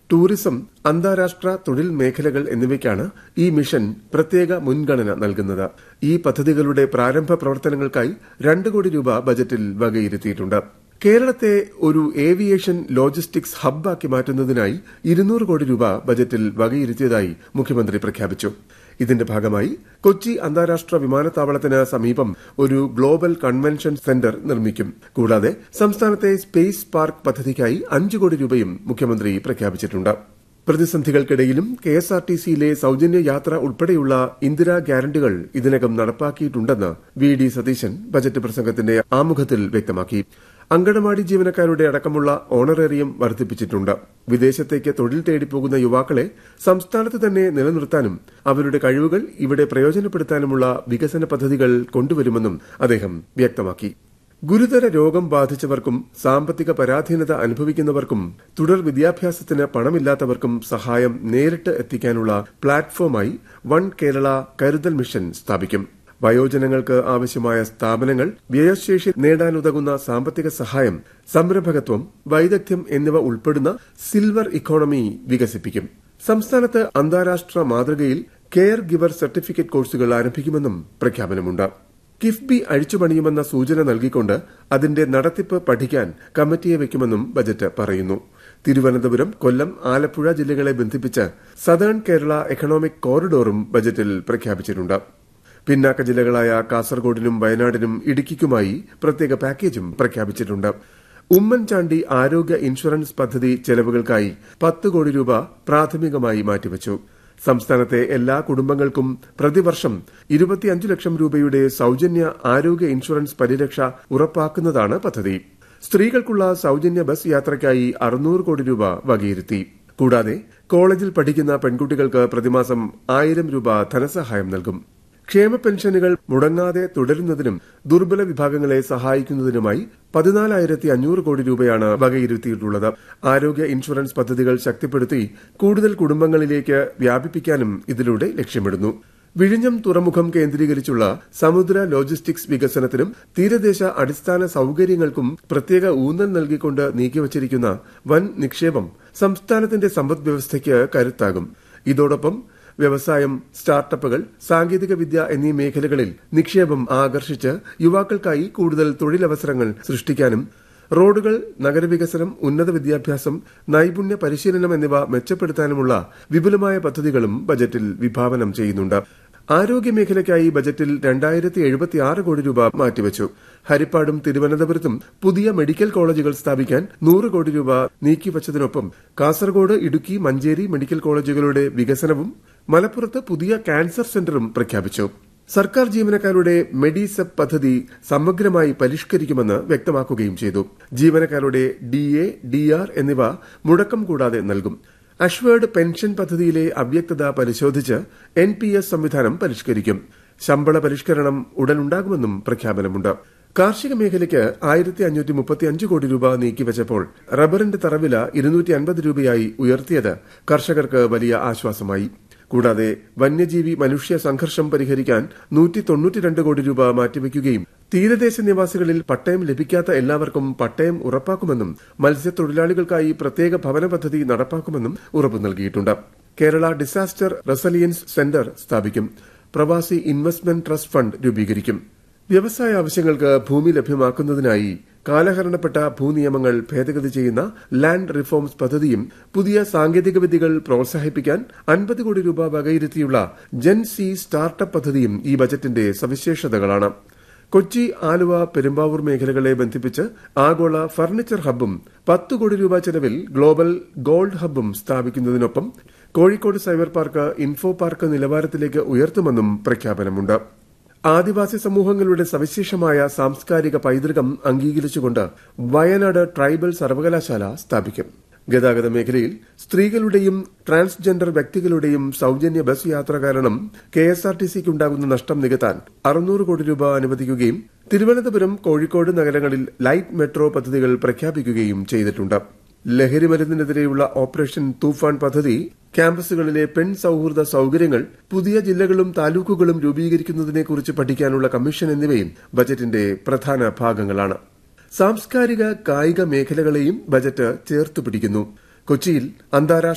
tourism അന്താരാഷ്ട്ര തൊഴിൽ മേഖലകൾ എന്നിവയ്ക്കാണ് ഈ മിഷൻ പ്രത്യേക മുൻഗണന നൽകുന്നത് ഈ പദ്ധതികളുടെ പ്രാരംഭ പ്രവർത്തനങ്ങൾക്കായി രണ്ട് കോടി രൂപ ബജറ്റിൽ വകയിരുത്തിയിട്ടുണ്ട് കേരളത്തെ ഒരു ഏവിയേഷൻ ലോജിസ്റ്റിക്സ് ഹബ്ബാക്കി മാറ്റുന്നതിനായി ഇരുന്നൂറ് കോടി രൂപ ബജറ്റിൽ വകയിരുത്തിയതായി മുഖ്യമന്ത്രി പ്രഖ്യാപിച്ചു ഇതിന്റെ ഭാഗമായി കൊച്ചി അന്താരാഷ്ട്ര വിമാനത്താവളത്തിന് സമീപം ഒരു ഗ്ലോബൽ കൺവെൻഷൻ സെന്റർ നിർമ്മിക്കും കൂടാതെ സംസ്ഥാനത്തെ സ്പേസ് പാർക്ക് പദ്ധതിക്കായി അഞ്ച് കോടി രൂപയും മുഖ്യമന്ത്രി പ്രഖ്യാപിച്ചിട്ടുണ്ട് പ്രതിസന്ധികൾക്കിടയിലും കെ എസ് ആർ ടി സിയിലെ സൌജന്യ യാത്ര ഉൾപ്പെടെയുള്ള ഇന്ദിരാ ഗ്യാരണ്ടികൾ ഇതിനകം നടപ്പാക്കിയിട്ടുണ്ടെന്ന് വി ഡി സതീശൻ ബജറ്റ് പ്രസംഗത്തിന്റെ ആമുഖത്തിൽ വ്യക്തമാക്കി അങ്കണവാടി ജീവനക്കാരുടെ അടക്കമുള്ള ഓണറേറിയം വർദ്ധിപ്പിച്ചിട്ടുണ്ട് വിദേശത്തേക്ക് തൊഴിൽ തേടിപ്പോകുന്ന യുവാക്കളെ സംസ്ഥാനത്ത് തന്നെ നിലനിർത്താനും അവരുടെ കഴിവുകൾ ഇവിടെ പ്രയോജനപ്പെടുത്താനുമുള്ള വികസന പദ്ധതികൾ കൊണ്ടുവരുമെന്നും അദ്ദേഹം വ്യക്തമാക്കി ഗുരുതര രോഗം ബാധിച്ചവർക്കും സാമ്പത്തിക പരാധീനത അനുഭവിക്കുന്നവർക്കും തുടർ വിദ്യാഭ്യാസത്തിന് പണമില്ലാത്തവർക്കും സഹായം നേരിട്ട് എത്തിക്കാനുള്ള പ്ലാറ്റ്ഫോമായി വൺ കേരള കരുതൽ മിഷൻ സ്ഥാപിക്കും വയോജനങ്ങൾക്ക് ആവശ്യമായ സ്ഥാപനങ്ങൾ വ്യയശേഷി നേടാനുതകുന്ന സാമ്പത്തിക സഹായം സംരംഭകത്വം വൈദഗ്ധ്യം എന്നിവ ഉൾപ്പെടുന്ന സിൽവർ ഇക്കോണമി വികസിപ്പിക്കും സംസ്ഥാനത്ത് അന്താരാഷ്ട്ര മാതൃകയിൽ കെയർ ഗിവർ സർട്ടിഫിക്കറ്റ് കോഴ്സുകൾ ആരംഭിക്കുമെന്നും പ്രഖ്യാപനമുണ്ട് കിഫ്ബി അഴിച്ചുപണിയുമെന്ന സൂചന നൽകിക്കൊണ്ട് അതിന്റെ നടത്തിപ്പ് പഠിക്കാൻ കമ്മിറ്റിയെ വയ്ക്കുമെന്നും ബജറ്റ് പറയുന്നു തിരുവനന്തപുരം കൊല്ലം ആലപ്പുഴ ജില്ലകളെ ബന്ധിപ്പിച്ച് സദേൺ കേരള എക്കണോമിക് കോറിഡോറും ബജറ്റിൽ പ്രഖ്യാപിച്ചിട്ടുണ്ട് പിന്നാക്ക ജില്ലകളായ കാസർഗോഡിനും വയനാടിനും ഇടുക്കിക്കുമായി പ്രത്യേക പാക്കേജും പ്രഖ്യാപിച്ചിട്ടുണ്ട് ഉമ്മൻചാണ്ടി ആരോഗ്യ ഇൻഷുറൻസ് പദ്ധതി ചെലവുകൾക്കായി പത്ത് കോടി രൂപ പ്രാഥമികമായി മാറ്റിവച്ചു സംസ്ഥാനത്തെ എല്ലാ കുടുംബങ്ങൾക്കും പ്രതിവർഷം ഇരുപത്തിയഞ്ച് ലക്ഷം രൂപയുടെ സൌജന്യ ആരോഗ്യ ഇൻഷുറൻസ് പരിരക്ഷ ഉറപ്പാക്കുന്നതാണ് പദ്ധതി സ്ത്രീകൾക്കുള്ള സൌജന്യ ബസ് യാത്രയ്ക്കായി അറുന്നൂറ് കോടി രൂപ വകയിരുത്തി കൂടാതെ കോളേജിൽ പഠിക്കുന്ന പെൺകുട്ടികൾക്ക് പ്രതിമാസം ആയിരം രൂപ ധനസഹായം നൽകും ക്ഷേമ പെൻഷനുകൾ മുടങ്ങാതെ തുടരുന്നതിനും ദുർബല വിഭാഗങ്ങളെ സഹായിക്കുന്നതിനുമായി പതിനാലായിരത്തി അഞ്ഞൂറ് കോടി രൂപയാണ് വകയിരുത്തിയിട്ടുള്ളത് ആരോഗ്യ ഇൻഷുറൻസ് പദ്ധതികൾ ശക്തിപ്പെടുത്തി കൂടുതൽ കുടുംബങ്ങളിലേക്ക് വ്യാപിപ്പിക്കാനും ഇതിലൂടെ ലക്ഷ്യമിടുന്നു വിഴിഞ്ഞം തുറമുഖം കേന്ദ്രീകരിച്ചുള്ള സമുദ്ര ലോജിസ്റ്റിക്സ് വികസനത്തിനും തീരദേശ അടിസ്ഥാന സൌകര്യങ്ങൾക്കും പ്രത്യേക ഊന്നൽ നൽകിക്കൊണ്ട് നീക്കിവച്ചിരിക്കുന്ന വൻ നിക്ഷേപം സംസ്ഥാനത്തിന്റെ സമ്പദ് വ്യവസ്ഥയ്ക്ക് കരുത്താകും ഇതോടൊപ്പം വ്യവസായം സ്റ്റാർട്ടപ്പുകൾ സാങ്കേതിക വിദ്യ എന്നീ മേഖലകളിൽ നിക്ഷേപം ആകർഷിച്ച് യുവാക്കൾക്കായി കൂടുതൽ തൊഴിലവസരങ്ങൾ സൃഷ്ടിക്കാനും റോഡുകൾ നഗരവികസനം ഉന്നത വിദ്യാഭ്യാസം നൈപുണ്യ പരിശീലനം എന്നിവ മെച്ചപ്പെടുത്താനുമുള്ള വിപുലമായ പദ്ധതികളും ബജറ്റിൽ വിഭാവനം ചെയ്യുന്നുണ്ട് ആരോഗ്യമേഖലയ്ക്കായി ബജറ്റിൽ രണ്ടായിരത്തി എഴുപത്തിയാറ് കോടി രൂപ മാറ്റിവച്ചു ഹരിപ്പാടും തിരുവനന്തപുരത്തും പുതിയ മെഡിക്കൽ കോളേജുകൾ സ്ഥാപിക്കാൻ നൂറ് കോടി രൂപ നീക്കിവച്ചതിനൊപ്പം കാസർഗോഡ് ഇടുക്കി മഞ്ചേരി മെഡിക്കൽ കോളേജുകളുടെ വികസനവും മലപ്പുറത്ത് പുതിയ ക്യാൻസർ സെന്ററും പ്രഖ്യാപിച്ചു സർക്കാർ ജീവനക്കാരുടെ മെഡിസെപ് പദ്ധതി സമഗ്രമായി പരിഷ്കരിക്കുമെന്ന് വ്യക്തമാക്കുകയും ചെയ്തു ജീവനക്കാരുടെ ഡി എ ഡി ആർ എന്നിവ മുടക്കം കൂടാതെ നൽകും അഷ്വേർഡ് പെൻഷൻ പദ്ധതിയിലെ അവ്യക്തത പരിശോധിച്ച് എൻ പി എസ് സംവിധാനം പരിഷ്കരിക്കും ശമ്പള പരിഷ്കരണം ഉടനുണ്ടാകുമെന്നും പ്രഖ്യാപനമുണ്ട് കാർഷിക മേഖലയ്ക്ക് ആയിരത്തി അഞ്ഞൂറ്റി മുപ്പത്തിയഞ്ച് കോടി രൂപ നീക്കിവച്ചപ്പോൾ റബ്ബറിന്റെ തറവില ഇരുന്നൂറ്റി അൻപത് രൂപയായി ഉയർത്തിയത് കർഷകർക്ക് വലിയ ആശ്വാസമായി കൂടാതെ വന്യജീവി മനുഷ്യ സംഘർഷം പരിഹരിക്കാൻ നൂറ്റി തൊണ്ണൂറ്റിരണ്ട് കോടി രൂപ മാറ്റിവെക്കുകയും തീരദേശ നിവാസികളിൽ പട്ടയം ലഭിക്കാത്ത എല്ലാവർക്കും പട്ടയം ഉറപ്പാക്കുമെന്നും മത്സ്യത്തൊഴിലാളികൾക്കായി പ്രത്യേക ഭവന പദ്ധതി നടപ്പാക്കുമെന്നും ഉറപ്പു നൽകിയിട്ടുണ്ട് കേരള ഡിസാസ്റ്റർ റെസലിയൻസ് സെന്റർ സ്ഥാപിക്കും പ്രവാസി ഇൻവെസ്റ്റ്മെന്റ് ട്രസ്റ്റ് ഫണ്ട് രൂപീകരിക്കും വ്യവസായ ആവശ്യങ്ങൾക്ക് ഭൂമി ലഭ്യമാക്കുന്നതിനായി കാലഹരണപ്പെട്ട ഭൂനിയമങ്ങൾ ഭേദഗതി ചെയ്യുന്ന ലാൻഡ് റിഫോംസ് പദ്ധതിയും പുതിയ സാങ്കേതിക വിദ്യകൾ പ്രോത്സാഹിപ്പിക്കാൻ അൻപത് കോടി രൂപ വകയിരുത്തിയുള്ള ജെൻ സി സ്റ്റാർട്ടപ്പ് പദ്ധതിയും ഈ ബജറ്റിന്റെ സവിശേഷതകളാണ് കൊച്ചി ആലുവ പെരുമ്പാവൂർ മേഖലകളെ ബന്ധിപ്പിച്ച് ആഗോള ഫർണിച്ചർ ഹബ്ബും പത്ത് കോടി രൂപ ചെലവിൽ ഗ്ലോബൽ ഗോൾഡ് ഹബ്ബും സ്ഥാപിക്കുന്നതിനൊപ്പം Kozhikode cyber park info park നിലവാരത്തിലേക്ക് ഉയർത്തുമെന്നും പ്രഖ്യാപനമുണ്ട് ആദിവാസി സമൂഹങ്ങളുടെ സവിശേഷമായ സാംസ്കാരിക പൈതൃകം അംഗീകരിച്ചുകൊണ്ട് വയനാട് ട്രൈബൽ സർവകലാശാല സ്ഥാപിക്കും ഗതാഗത മേഖലയിൽ സ്ത്രീകളുടെയും ട്രാൻസ്ജെൻഡർ വ്യക്തികളുടെയും സൌജന്യ ബസ് യാത്ര കാരണം കെ എസ് ആർ ടി സിക്കുണ്ടാകുന്ന നഷ്ടം നികത്താൻ അറുന്നൂറ് കോടി രൂപ അനുവദിക്കുകയും തിരുവനന്തപുരം കോഴിക്കോട് നഗരങ്ങളിൽ ലൈറ്റ് മെട്രോ പദ്ധതികൾ പ്രഖ്യാപിക്കുകയും ചെയ്തിട്ടുണ്ട് ലഹരി മരുന്നിനെതിരെയുള്ള ഓപ്പറേഷൻ തൂഫാൻ പദ്ധതി ക്യാമ്പസുകളിലെ പെൺ സൌഹൃദ സൌകര്യങ്ങൾ പുതിയ ജില്ലകളും താലൂക്കുകളും രൂപീകരിക്കുന്നതിനെക്കുറിച്ച് പഠിക്കാനുള്ള കമ്മീഷൻ എന്നിവയും ബജറ്റിന്റെ പ്രധാന ഭാഗങ്ങളാണ് സാംസ്കാരിക കായിക മേഖലകളെയും ബജറ്റ് ചേർത്തു പിടിക്കുന്നു കൊച്ചിയിൽ അന്താരാഷ്ട്ര